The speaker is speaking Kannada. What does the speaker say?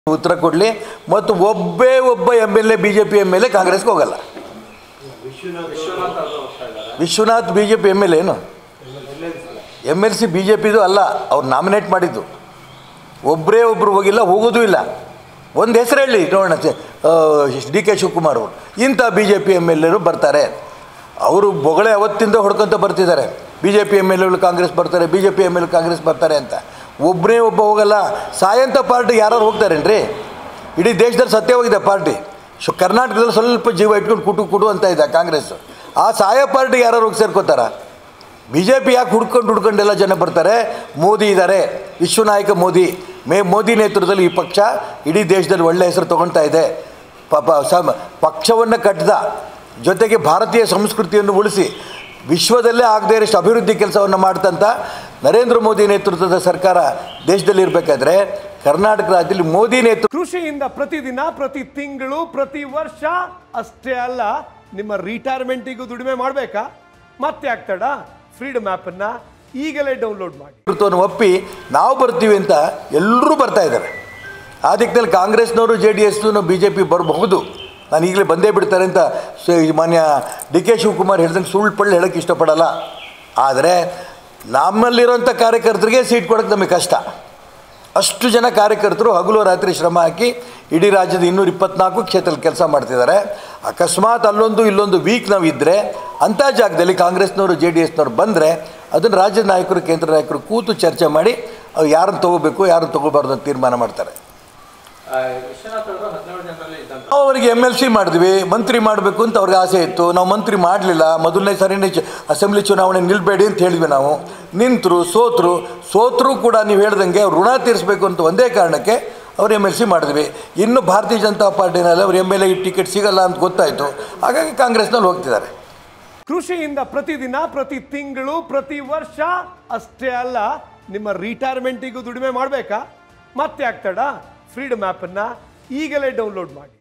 ಉತ್ತರ ಕೊಡಲಿ ಮತ್ತು ಒಬ್ಬೇ ಒಬ್ಬ M L A B J P M L A ಕಾಂಗ್ರೆಸ್ಗೆ ಹೋಗಲ್ಲ Vishwanath B J P M L ಏನು M L C B J ಪಿದು ಅಲ್ಲ ಅವ್ರು ನಾಮಿನೇಟ್ ಮಾಡಿದ್ದು ಒಬ್ಬರೇ ಒಬ್ಬರು ಹೋಗಿಲ್ಲ ಹೋಗೋದೂ ಇಲ್ಲ ಒಂದು ಹೆಸರು ಹೇಳಿ ನೋಡೋಣ ಡಿ ಕೆ ಶಿವಕುಮಾರ್ ಅವರು ಇಂಥ B J P M L ಎರು ಬರ್ತಾರೆ ಅವರು ಬೊಗಳೆ ಅವತ್ತಿಂದ ಹೊಡ್ಕೊತ ಬರ್ತಿದ್ದಾರೆ B J P M L ಎಗಳು ಕಾಂಗ್ರೆಸ್ ಬರ್ತಾರೆ B J P M L Congress ಬರ್ತಾರೆ ಅಂತ ಒಬ್ಬರೇ ಒಬ್ಬ ಹೋಗಲ್ಲ ಸಾಯಂತ ಪಾರ್ಟಿ ಯಾರು ಹೋಗ್ತಾರೇನ್ರಿ ಇಡೀ ದೇಶದಲ್ಲಿ ಸತ್ಯವಾಗಿದೆ ಪಾರ್ಟಿ ಶು ಕರ್ನಾಟಕದಲ್ಲಿ ಸ್ವಲ್ಪ ಜೀವ ಇಟ್ಕೊಂಡು ಕುಟು ಕುಟು ಅಂತ ಇದೆ ಕಾಂಗ್ರೆಸ್ ಆ ಸಾಯ ಪಾರ್ಟಿ ಯಾರು ಹೋಗಿ ಸೇರ್ಕೋತಾರ ಬಿ ಜೆ ಪಿ ಯಾಕೆ ಹುಡ್ಕೊಂಡು ಹುಡ್ಕೊಂಡೆಲ್ಲ ಜನ ಬರ್ತಾರೆ ಮೋದಿ ಇದ್ದಾರೆ ವಿಶ್ವನಾಯಕ ಮೋದಿ ಮೇ ಮೋದಿ ನೇತೃತ್ವದಲ್ಲಿ ಈ ಪಕ್ಷ ಇಡೀ ದೇಶದಲ್ಲಿ ಒಳ್ಳೆಯ ಹೆಸರು ತೊಗೊಳ್ತಾ ಇದೆ ಪಾಪ ಸಮ ಪಕ್ಷವನ್ನು ಕಟ್ಟಿದ ಜೊತೆಗೆ ಭಾರತೀಯ ಸಂಸ್ಕೃತಿಯನ್ನು ಉಳಿಸಿ ವಿಶ್ವದಲ್ಲೇ ಆಗದೇ ಇರೋಷ್ಟು ಅಭಿವೃದ್ಧಿ ಕೆಲಸವನ್ನು ಮಾಡ್ತಂಥ ನರೇಂದ್ರ ಮೋದಿ ನೇತೃತ್ವದ ಸರ್ಕಾರ ದೇಶದಲ್ಲಿ ಇರಬೇಕಾದ್ರೆ ಕರ್ನಾಟಕ ರಾಜ್ಯದಲ್ಲಿ ಮೋದಿ ನೇತೃತ್ವ ಕೃಷಿಯಿಂದ ಪ್ರತಿದಿನ ಪ್ರತಿ ತಿಂಗಳು ಪ್ರತಿ ವರ್ಷ ಅಷ್ಟೇ ಅಲ್ಲ ನಿಮ್ಮ ರಿಟೈರ್ಮೆಂಟಿಗೂ ದುಡಿಮೆ ಮಾಡಬೇಕಾ ಮತ್ತೆ ಆಗ್ತಡ ಫ್ರೀಡಮ್ ಆ್ಯಪನ್ನು ಈಗಲೇ ಡೌನ್ಲೋಡ್ ಮಾಡಿ ನೇತೃತ್ವವನ್ನು ಒಪ್ಪಿ ನಾವು ಬರ್ತೀವಿ ಅಂತ ಎಲ್ಲರೂ ಬರ್ತಾ ಇದ್ದಾರೆ ಆ ದಿಕ್ಕಿನಲ್ಲಿ ಕಾಂಗ್ರೆಸ್ನವರು ಜೆ ಡಿ ಎಸ್ನು ಬಿ ಜೆ ಪಿ ಬರಬಹುದು ನಾನು ಈಗಲೇ ಬಂದೇ ಬಿಡ್ತಾರೆ ಅಂತ ಸ- ಈ ಮಾನ್ಯ ಡಿ ಕೆ ಶಿವಕುಮಾರ್ ಹೇಳ್ದಂಗೆ ಸುಳ್ಳು ಪಳ್ಳು ಹೇಳೋಕ್ಕೆ ಇಷ್ಟಪಡಲ್ಲ ಆದರೆ ನಮ್ಮಲ್ಲಿರೋಂಥ ಕಾರ್ಯಕರ್ತರಿಗೆ ಸೀಟ್ ಕೊಡೋಕ್ಕೆ ನಮಗೆ ಕಷ್ಟ ಅಷ್ಟು ಜನ ಕಾರ್ಯಕರ್ತರು ಹಗಲು ರಾತ್ರಿ ಶ್ರಮ ಹಾಕಿ ಇಡೀ ರಾಜ್ಯದ ಇನ್ನೂರ ಇಪ್ಪತ್ನಾಲ್ಕು ಕ್ಷೇತ್ರದಲ್ಲಿ ಕೆಲಸ ಮಾಡ್ತಿದ್ದಾರೆ ಅಕಸ್ಮಾತ್ ಅಲ್ಲೊಂದು ಇಲ್ಲೊಂದು ವೀಕ್ ನಾವು ಇದ್ದರೆ ಅಂಥ ಜಾಗದಲ್ಲಿ ಕಾಂಗ್ರೆಸ್ನವರು ಜೆ ಡಿ ಎಸ್ನವ್ರು ಬಂದರೆ ಅದನ್ನು ರಾಜ್ಯದ ನಾಯಕರು ಕೇಂದ್ರ ನಾಯಕರು ಕೂತು ಚರ್ಚೆ ಮಾಡಿ ಅವ್ರು ಯಾರನ್ನು ತೊಗೋಬೇಕು ಯಾರನ್ನು ತೊಗೋಬಾರ್ದು ಅಂತ ತೀರ್ಮಾನ ಮಾಡ್ತಾರೆ ವಿಶ್ವನಾಥ್ ಅವರು ಹದಿನೇಳು ಜನರಲ್ಲಿ ಇದ್ದಂತ ನಾವು ಅವರಿಗೆ ಎಮ್ ಎಲ್ ಸಿ ಮಾಡಿದ್ವಿ ಮಂತ್ರಿ ಮಾಡಬೇಕು ಅಂತ ಅವ್ರಿಗೆ ಆಸೆ ಇತ್ತು ನಾವು ಮಂತ್ರಿ ಮಾಡಲಿಲ್ಲ ಮೊದಲನೇ ಸರಿನೇ ಚ ಅಸೆಂಬ್ಲಿ ಚುನಾವಣೆ ನಿಲ್ಲಬೇಡಿ ಅಂತ ಹೇಳಿದ್ವಿ ನಾವು ನಿಂತರು ಸೋತರು ಸೋತರು ಕೂಡ ನೀವು ಹೇಳ್ದಂಗೆ ಅವ್ರು ಋಣ ತೀರಿಸಬೇಕು ಅಂತ ಒಂದೇ ಕಾರಣಕ್ಕೆ ಅವ್ರು ಎಮ್ ಎಲ್ ಸಿ ಮಾಡಿದ್ವಿ ಇನ್ನು ಭಾರತೀಯ ಜನತಾ ಪಾರ್ಟಿನಲ್ಲಿ ಅವ್ರು ಎಮ್ ಎಲ್ ಎ ಟಿಕೆಟ್ ಸಿಗಲ್ಲ ಅಂತ ಗೊತ್ತಾಯಿತು ಹಾಗಾಗಿ ಕಾಂಗ್ರೆಸ್ನಲ್ಲಿ ಹೋಗ್ತಿದ್ದಾರೆ ಕೃಷಿಯಿಂದ ಪ್ರತಿದಿನ ಪ್ರತಿ ತಿಂಗಳು ಪ್ರತಿ ವರ್ಷ ಅಷ್ಟೇ ಅಲ್ಲ ನಿಮ್ಮ ರಿಟೈರ್ಮೆಂಟಿಗೂ ದುಡಿಮೆ ಮಾಡಬೇಕಾ ಮತ್ತೆ ಆಗ್ತಡ ಫ್ರೀಡಮ್ ಆ್ಯಪನ್ನು ಈಗಲೇ ಡೌನ್ಲೋಡ್ ಮಾಡಿ